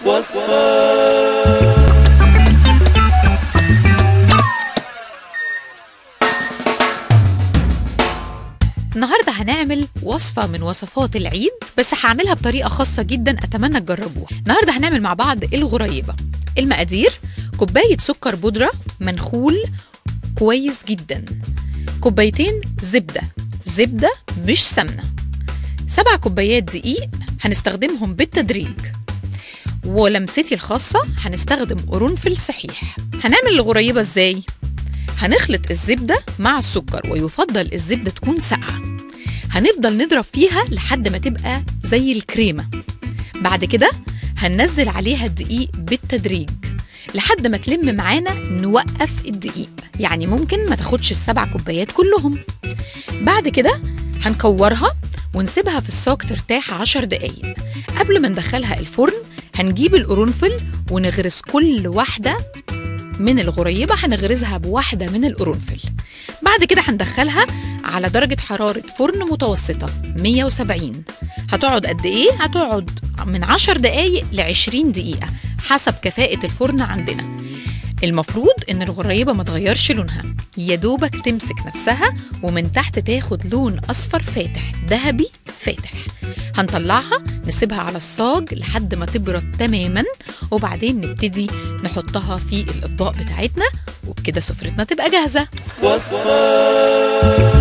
وصفة النهارده هنعمل وصفة من وصفات العيد بس هعملها بطريقة خاصة جدا أتمنى تجربوها النهارده هنعمل مع بعض الغريبة المقادير كوباية سكر بودرة منخول كويس جدا كوبايتين زبدة زبدة مش سمنة سبع كوبايات دقيق هنستخدمهم بالتدريج ولمستي الخاصة هنستخدم قرنفل صحيح هنعمل الغريبة ازاي؟ هنخلط الزبدة مع السكر ويفضل الزبدة تكون ساقعة هنفضل نضرب فيها لحد ما تبقى زي الكريمة بعد كده هننزل عليها الدقيق بالتدريج لحد ما تلم معانا نوقف الدقيق يعني ممكن ما تاخدش السبع كوبايات كلهم بعد كده هنكورها ونسيبها في الصاج ترتاح عشر دقايق قبل ما ندخلها الفرن هنجيب القرنفل ونغرس كل واحدة من الغريبة هنغرزها بواحدة من القرنفل بعد كده هندخلها على درجة حرارة فرن متوسطة 170 هتقعد قد إيه؟ هتقعد من 10 دقايق ل 20 دقيقة حسب كفاءة الفرن عندنا المفروض إن الغريبة ما تغيرش لونها يا دوبك تمسك نفسها ومن تحت تاخد لون أصفر فاتح ذهبي فاتح هنطلعها نسيبها على الصاج لحد ما تبرد تماما وبعدين نبتدي نحطها في الأطباق بتاعتنا وبكده سفرتنا تبقى جاهزة وصفة